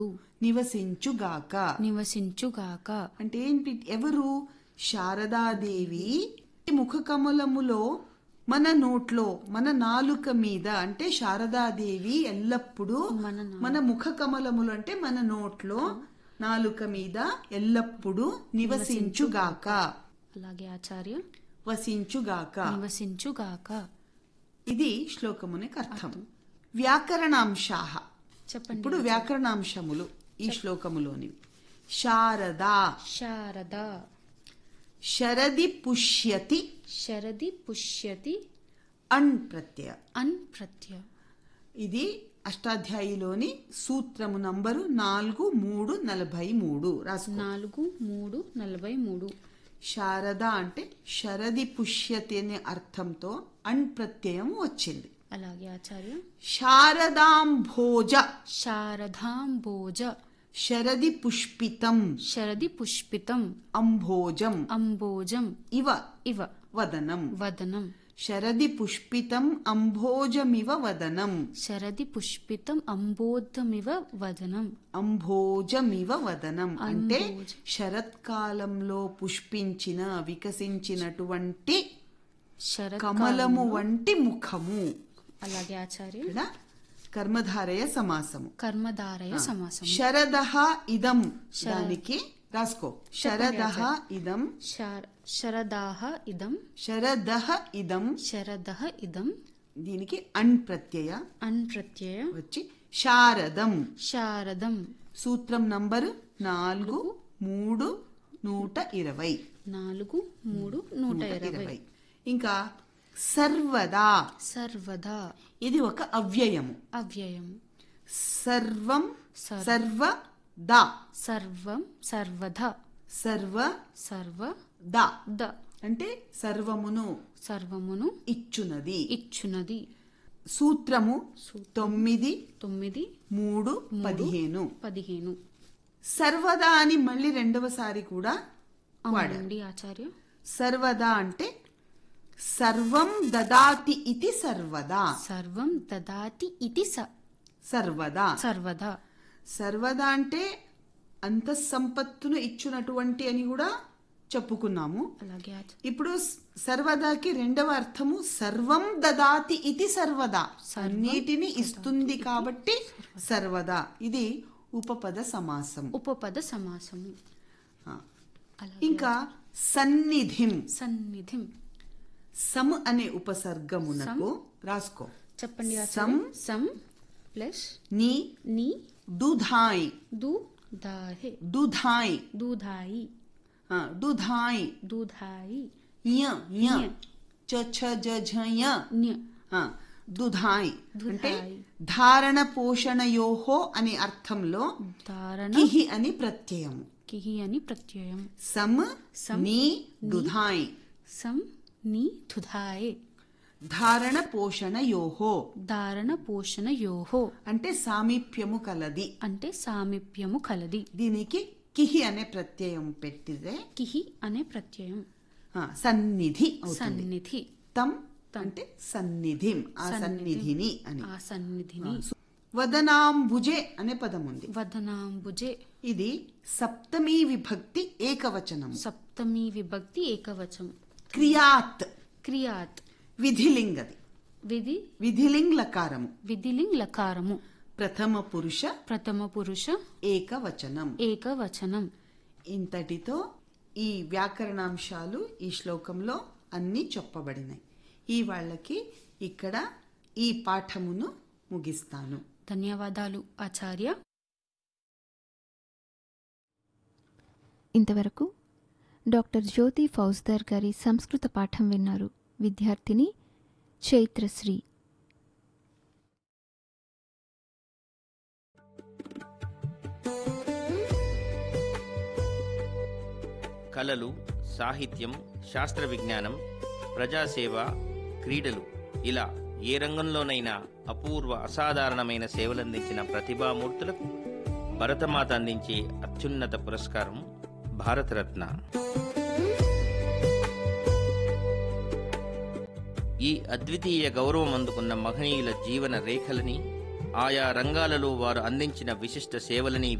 నివసించుగాక నివసించుగాక అంటే ఏంటి ఎవరు శారదాదేవి ముఖ కమలములో మన నోట్లో మన నాలుక మీద అంటే శారదాదేవి ఎల్లప్పుడూ మన నా- మన ముఖ కమలములు అంటే మన నోట్లో నాలుక మీద ఎల్లప్పుడూ నివసించుగాక అలాగే ఆచార్య వసించుగాక నివసించుగాక ఇది శ్లోకమునికి అర్థం వ్యాకరణాంశాహ చెప్పండి ఇప్పుడు వ్యాకరణాంశములు ఈ శ్లోకములోనివి శారదా శారద శరది పుష్యతి శరది పుష్యతి అణ్ ప్రత్యయ అన్ ప్రత్యయ ఇది అష్టాధ్యాయిలోని సూత్రము నంబరు నాలుగు మూడు నలభై మూడు రాసుకో నాలుగు మూడు నలభై మూడు శారద అంటే శరది పుష్యతి అనే అర్థంతో అణ్ ప్రత్యయం వచ్చింది అలాగే ఆచార్య శారదాంభోజ శారదాంబోజ శరది పుష్పితం శరది పుష్పితం అంభోజం అంబోజం ఇవ ఇవ వదనం వదనం శరది పుష్పితం అంభోజమివ వదనం శరది పుష్పితం అంబోధమివ వదనం అంభోజమివ వదనం అంటే అంభోజ. శరత్కాలంలో పుష్పించిన వికసించినటువంటి శరత్ కమలము వంటి ముఖము అలాగే ఆచార్య ఇక్కడ కర్మధారయ సమాసము కర్మధారయ సమాసం శరదహ ఇదం దానికి రాసుకో శరదహ ఇదం శార- శరదాహ ఇదం శరదహ ఇదం శరదః ఇదం దీనికి అణ్ ప్రత్యయ అన్ ప్రత్యయ వచ్చి శారదం శారదం సూత్రం నంబరు నాలుగు మూడు నూట ఇరవై నాలుగు మూడు నూట నూట ఇరవై ఇరవై ఇంకా సర్వదా సర్వదా ఇది ఒక అవ్యయము అవ్యయం సర్వం సర్వ. సర్వదా సర్వం సర్వధ సర్వ సర్వ దా ద అంటే సర్వమును సర్వమును ఇచ్చునది ఇచ్చునది సూత్రము తొమ్మిది తొమ్మిది మూడు పదిహేను పదిహేను సర్వదా అని మళ్ళీ రెండవసారి కూడా వాడారు అవునండి ఆచార్య సర్వదా అంటే సర్వం దదాతి ఇది సర్వదా సర్వం దదాతి ఇది స సర్వదా సర్వదా సర్వదా అంటే అంత సంపత్తును ఇచ్చునటువంటి అని కూడా చెప్పుకున్నాము అలాగే ఆచార్య ఇప్పుడు స్- సర్వదాకి రెండవ అర్థము సర్వం దదాతి ఇది సర్వదా అన్నిటిని ఇస్తుంది కాబట్టి సర్వదా ఇది ఉపపద సమాసం ఉపపద సమాసము ఆ. అలాగే ఇంకా సన్నిధిం సన్నిధిం సమ్ అనే ఉపసర్గమునకు రాసుకో చెప్పండి సం ఆచార్య సం ప్లస్ ని ని దుధాయ్ దు దాహే దుధాయ్ दूधाई ఆ, దుధాయ్ दूधाई య య య. చ ఛ జ ఝ య न्य ఆ, దుధాయ్ అంటే దుధాయ్. ధారణ పోషణయోహో అనే అర్థంలో धारण కిహి అని ప్రత్యయము किहि అని ప్రత్యయం సమ్ సమ్, ని దుధాయ్ సం ని దుధాయే ధారణ పోషణయోహో ధారణ పోషణ యోహో అంటే సామీప్యము కలది అంటే సామీప్యము కలది దీనికి కిహి అనే ప్రత్యయం పెట్టితే కిహి అనే ప్రత్యయం ఆ, సన్నిధి అవుతుంది సన్నిధి తం అంటే సన్నిధిం ఆ సన్నిధిని అని ఆ సన్నిధిని వదనాంబుజే అనే పదం ఉంది వదనాంబుజే ఇది సప్తమీ విభక్తి ఏకవచనం సప్తమి విభక్తి ఏకవచం క్రియాత్ క్రియాత్ విధిలింగ్ అది విధి విధిలింగ్ లకారము విధిలింగ్ లకారము ప్రథమ పురుష ప్రథమ పురుష ఏకవచనం ఏకవచనం ఇంతటితో ఈ వ్యాకరణాంశాలు ఈ శ్లోకంలో అన్నీ చెప్పబడినాయి ఈ వాళ్ళకి ఇక్కడ ఈ పాఠమును ముగిస్తాను ధన్యవాదాలు ఆచార్య ఇంతవరకు డాక్టర్ జ్యోతి ఫౌజ్దార్ గారి సంస్కృత పాఠం విన్నారు విద్యార్థిని చైత్రశ్రీ కళలు సాహిత్యం శాస్త్ర విజ్ఞానం ప్రజాసేవ క్రీడలు ఇలా ఏ రంగంలోనైనా అపూర్వ అసాధారణమైన సేవలందించిన ప్రతిభామూర్తులకు భరతమాత అందించే అత్యున్నత పురస్కారం భారతరత్న ఈ అద్వితీయ గౌరవం అందుకున్న మహనీయుల జీవన రేఖలని ఆయా రంగాలలో వారు అందించిన విశిష్ట సేవలని